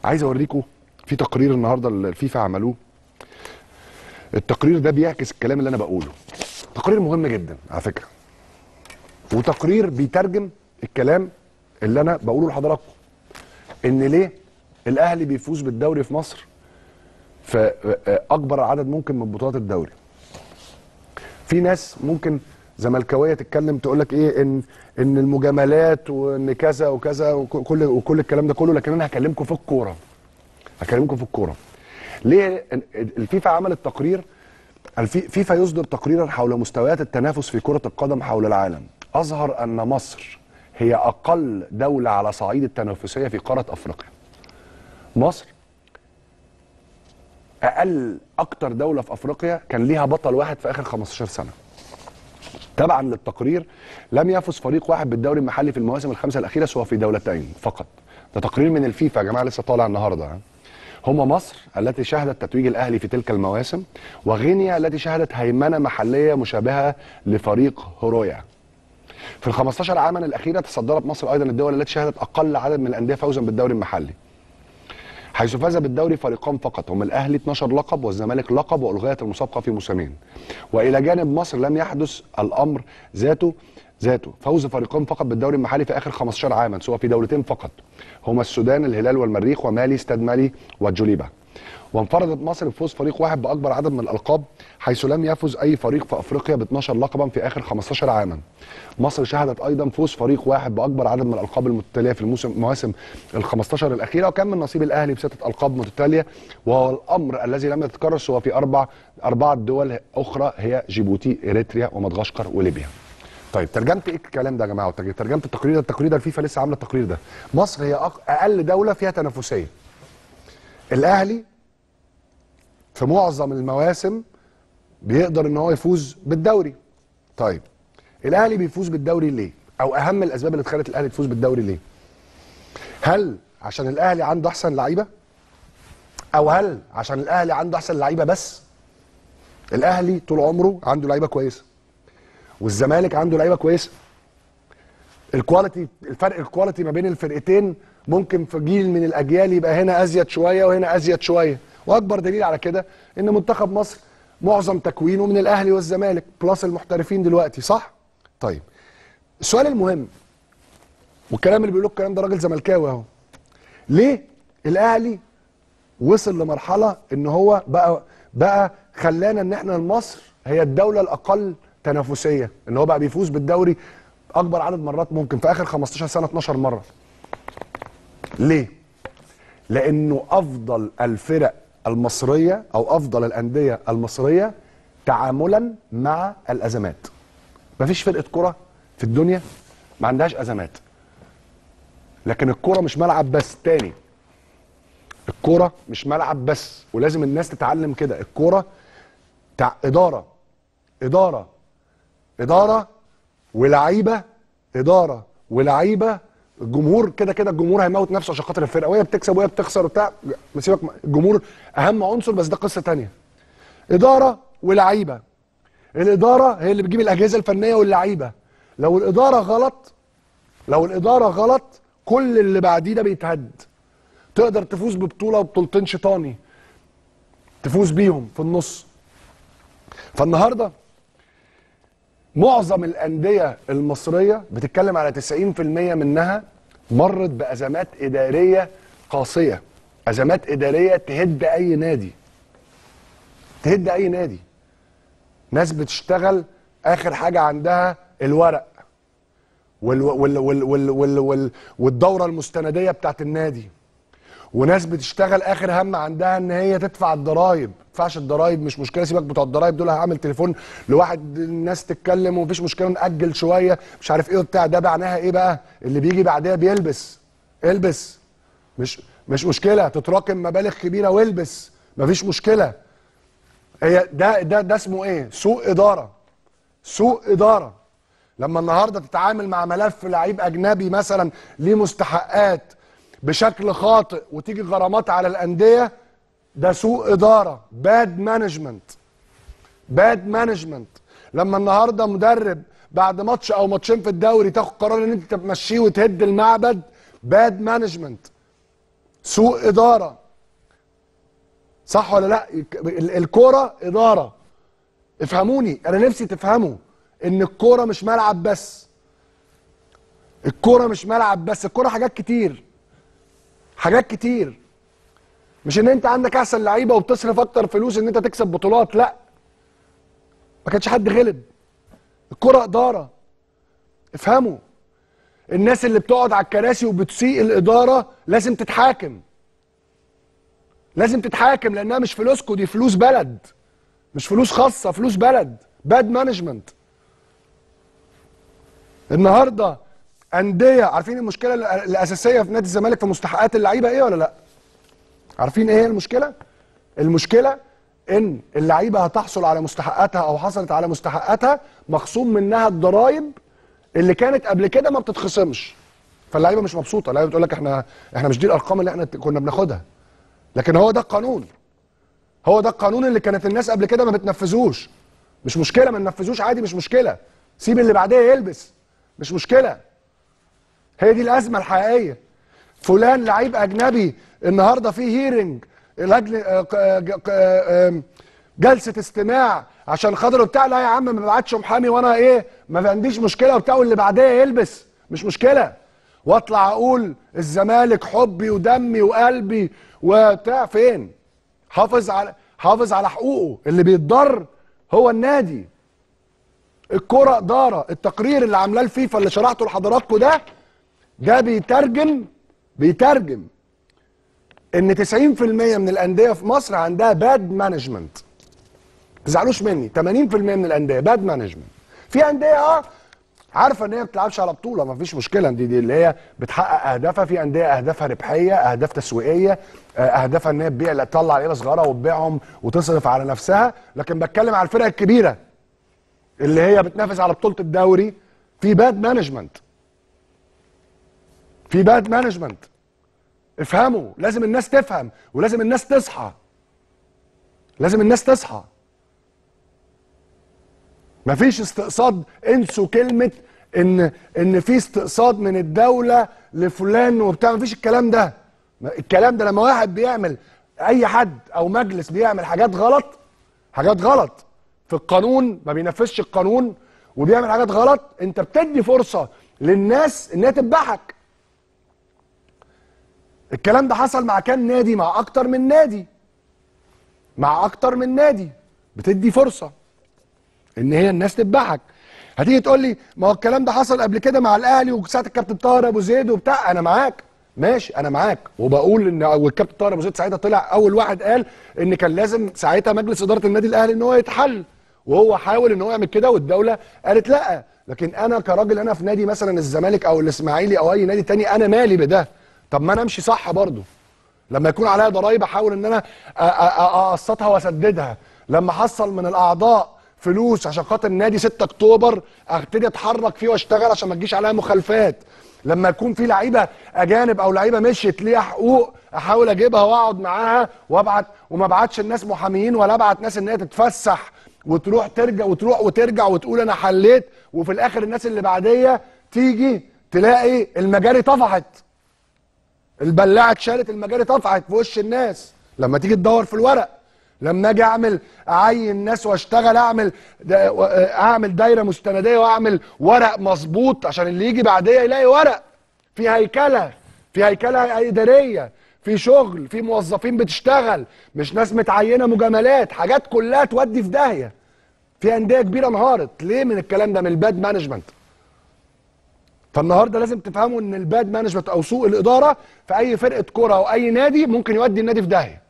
عايز اوريكم في تقرير النهارده اللي الفيفا عملوه التقرير ده بيعكس الكلام اللي انا بقوله تقرير مهم جدا على فكره وتقرير بيترجم الكلام اللي انا بقوله لحضراتكم ان ليه الاهلي بيفوز بالدوري في مصر في اكبر عدد ممكن من بطولات الدوري في ناس ممكن زملكاويه تتكلم تقول لك ايه ان ان المجاملات وان كذا وكذا وكل وكل الكلام ده كله لكن انا هكلمكم في الكوره هكلمكم في الكوره ليه الفيفا عملت تقرير الفيفا يصدر تقريرا حول مستويات التنافس في كره القدم حول العالم اظهر ان مصر هي اقل دوله على صعيد التنافسيه في قاره افريقيا مصر اقل اكتر دوله في افريقيا كان ليها بطل واحد في اخر 15 سنه تبعا للتقرير لم يفز فريق واحد بالدوري المحلي في المواسم الخمسه الاخيره سوى في دولتين فقط ده تقرير من الفيفا يا جماعه لسه طالع النهارده هما مصر التي شهدت تتويج الاهلي في تلك المواسم وغينيا التي شهدت هيمنه محليه مشابهه لفريق هورويا في ال 15 عاما الاخيره تصدرت مصر ايضا الدول التي شهدت اقل عدد من الانديه فوزا بالدوري المحلي حيث فاز بالدوري فريقان فقط هم الاهلي 12 لقب والزمالك لقب والغايه المسابقه في موسمين والى جانب مصر لم يحدث الامر ذاته ذاته فوز فريقان فقط بالدوري المحلي في اخر 15 عاما سواء في دولتين فقط هما السودان الهلال والمريخ ومالي استاد مالي والجوليبا وانفردت مصر بفوز فريق واحد باكبر عدد من الالقاب حيث لم يفز اي فريق في افريقيا ب 12 لقبا في اخر 15 عاما. مصر شهدت ايضا فوز فريق واحد باكبر عدد من الالقاب المتتاليه في الموسم مواسم ال 15 الاخيره وكان من نصيب الاهلي بسته القاب متتاليه وهو الامر الذي لم يتكرر سوى في اربع اربعه دول اخرى هي جيبوتي اريتريا ومدغشقر وليبيا. طيب ترجمه ايه الكلام ده يا جماعه ترجمه التقرير ده التقرير ده الفيفا لسه عامله التقرير ده مصر هي اقل دوله فيها تنافسيه الاهلي في معظم المواسم بيقدر ان هو يفوز بالدوري طيب الاهلي بيفوز بالدوري ليه او اهم الاسباب اللي خلت الاهلي تفوز بالدوري ليه هل عشان الاهلي عنده احسن لعيبه او هل عشان الاهلي عنده احسن لعيبه بس الاهلي طول عمره عنده لعيبه كويسه والزمالك عنده لعيبه كويسه الكواليتي الفرق الكواليتي ما بين الفرقتين ممكن في جيل من الاجيال يبقى هنا ازيد شويه وهنا ازيد شويه واكبر دليل على كده ان منتخب مصر معظم تكوينه من الاهلي والزمالك بلس المحترفين دلوقتي صح طيب السؤال المهم والكلام اللي بيقوله الكلام ده راجل زملكاوي اهو ليه الاهلي وصل لمرحله ان هو بقى بقى خلانا ان احنا مصر هي الدوله الاقل تنافسيه ان هو بقى بيفوز بالدوري اكبر عدد مرات ممكن في اخر 15 سنه 12 مره ليه لانه افضل الفرق المصريه او افضل الانديه المصريه تعاملا مع الازمات مفيش فرقه كره في الدنيا ما عندهاش ازمات لكن الكره مش ملعب بس تاني الكره مش ملعب بس ولازم الناس تتعلم كده الكره تع... اداره اداره اداره ولعيبه اداره ولعيبه الجمهور كده كده الجمهور هيموت نفسه عشان خاطر الفرقه وهي بتكسب وهي بتخسر وبتاع سيبك الجمهور اهم عنصر بس ده قصه تانية اداره ولعيبه الاداره هي اللي بتجيب الاجهزه الفنيه واللعيبه لو الاداره غلط لو الاداره غلط كل اللي بعديه ده بيتهد تقدر تفوز ببطوله وبطولتين شيطاني تفوز بيهم في النص فالنهارده معظم الانديه المصريه بتتكلم على 90% منها مرت بازمات اداريه قاسيه ازمات اداريه تهد اي نادي تهد اي نادي ناس بتشتغل اخر حاجه عندها الورق وال وال وال وال وال وال والدوره المستنديه بتاعت النادي وناس بتشتغل اخر هم عندها ان هي تدفع الضرايب ما تدفعش الضرايب مش مشكله سيبك بتوع الضرايب دول هعمل تليفون لواحد الناس تتكلم ومفيش مشكله ناجل شويه مش عارف ايه وبتاع ده معناها ايه بقى اللي بيجي بعدها بيلبس البس مش مش مشكله تتراكم مبالغ كبيره والبس مفيش مشكله هي ده ده ده اسمه ايه سوء اداره سوء اداره لما النهارده تتعامل مع ملف لعيب اجنبي مثلا ليه مستحقات بشكل خاطئ وتيجي غرامات على الانديه ده سوء اداره باد مانجمنت باد مانجمنت لما النهارده مدرب بعد ماتش او ماتشين في الدوري تاخد قرار ان انت تمشيه وتهد المعبد باد مانجمنت سوء اداره صح ولا لا ال- الكوره اداره افهموني انا نفسي تفهموا ان الكوره مش ملعب بس الكوره مش ملعب بس الكوره حاجات كتير حاجات كتير مش ان انت عندك احسن لعيبه وبتصرف اكتر فلوس ان انت تكسب بطولات لا ما كانش حد غلب الكوره اداره افهموا الناس اللي بتقعد على الكراسي وبتسيء الاداره لازم تتحاكم لازم تتحاكم لانها مش فلوسكو دي فلوس بلد مش فلوس خاصه فلوس بلد باد مانجمنت النهارده انديه عارفين المشكله ال- الاساسيه في نادي الزمالك في مستحقات اللعيبه ايه ولا لا عارفين ايه هي المشكله المشكله ان اللعيبه هتحصل على مستحقاتها او حصلت على مستحقاتها مخصوم منها الضرايب اللي كانت قبل كده ما بتتخصمش فاللعيبه مش مبسوطه اللعيبه بتقول لك احنا احنا مش دي الارقام اللي احنا كنا بناخدها لكن هو ده القانون هو ده القانون اللي كانت الناس قبل كده ما بتنفذوش مش مشكله ما ننفذوش عادي مش مشكله سيب اللي بعديه يلبس مش مشكله هي دي الازمه الحقيقيه فلان لعيب اجنبي النهارده في هيرنج لاجل آه، ق- آه، ج- ق- آه، آم، جلسه استماع عشان خاطر بتاع لا يا عم ما بعتش محامي وانا ايه ما عنديش مشكله وبتاع واللي بعديه يلبس مش مشكله واطلع اقول الزمالك حبي ودمي وقلبي وبتاع فين حافظ على حافظ على حقوقه اللي بيتضر هو النادي الكرة إدارة التقرير اللي عاملاه الفيفا اللي شرحته لحضراتكم ده ده بيترجم بيترجم ان 90% من الانديه في مصر عندها باد مانجمنت تزعلوش مني 80% من الانديه باد مانجمنت في انديه اه عارفه ان هي ما بتلعبش على بطوله ما فيش مشكله دي دي اللي هي بتحقق اهدافها في انديه اهدافها ربحيه اهداف تسويقيه آه، اهدافها ان هي تبيع لا تطلع لعيبه صغيره وتبيعهم وتصرف على نفسها لكن بتكلم على الفرق الكبيره اللي هي بتنافس على بطوله الدوري في باد مانجمنت في باد مانجمنت افهموا لازم الناس تفهم ولازم الناس تصحى لازم الناس تصحى مفيش استقصاد انسوا كلمه ان ان في استقصاد من الدوله لفلان وبتاع مفيش الكلام ده الكلام ده لما واحد بيعمل اي حد او مجلس بيعمل حاجات غلط حاجات غلط في القانون ما بينفذش القانون وبيعمل حاجات غلط انت بتدي فرصه للناس انها تذبحك الكلام ده حصل مع كام نادي مع اكتر من نادي مع اكتر من نادي بتدي فرصه ان هي الناس تذبحك هتيجي تقول لي ما هو الكلام ده حصل قبل كده مع الاهلي وساعه الكابتن طاهر ابو زيد وبتاع انا معاك ماشي انا معاك وبقول ان والكابتن طاهر ابو زيد ساعتها طلع اول واحد قال ان كان لازم ساعتها مجلس اداره النادي الاهلي ان هو يتحل وهو حاول ان هو يعمل كده والدوله قالت لا لكن انا كراجل انا في نادي مثلا الزمالك او الاسماعيلي او اي نادي تاني انا مالي بده طب ما انا امشي صح برضه لما يكون عليا ضرايب احاول ان انا أ- أ- أ- اقسطها واسددها لما احصل من الاعضاء فلوس عشان خاطر نادي 6 اكتوبر ابتدي اتحرك فيه واشتغل عشان ما تجيش عليا مخالفات لما يكون في لعيبه اجانب او لعيبه مشيت ليها حقوق احاول اجيبها واقعد معاها وابعت وما ابعتش الناس محاميين ولا ابعت ناس ان هي تتفسح وتروح ترجع وتروح وترجع وتقول انا حليت وفي الاخر الناس اللي بعديه تيجي تلاقي المجاري طفحت البلاعه اتشالت المجاري طفحت في وش الناس لما تيجي تدور في الورق لما اجي اعمل اعين ناس واشتغل اعمل دا اعمل دايره مستنديه واعمل ورق مظبوط عشان اللي يجي بعديه يلاقي ورق في هيكله في هيكله اداريه في شغل في موظفين بتشتغل مش ناس متعينه مجاملات حاجات كلها تودي في داهيه في انديه كبيره انهارت ليه من الكلام ده من الباد مانجمنت فالنهارده لازم تفهموا ان الباد مانجمنت او سوء الاداره في اي فرقه كوره او اي نادي ممكن يودي النادي في داهيه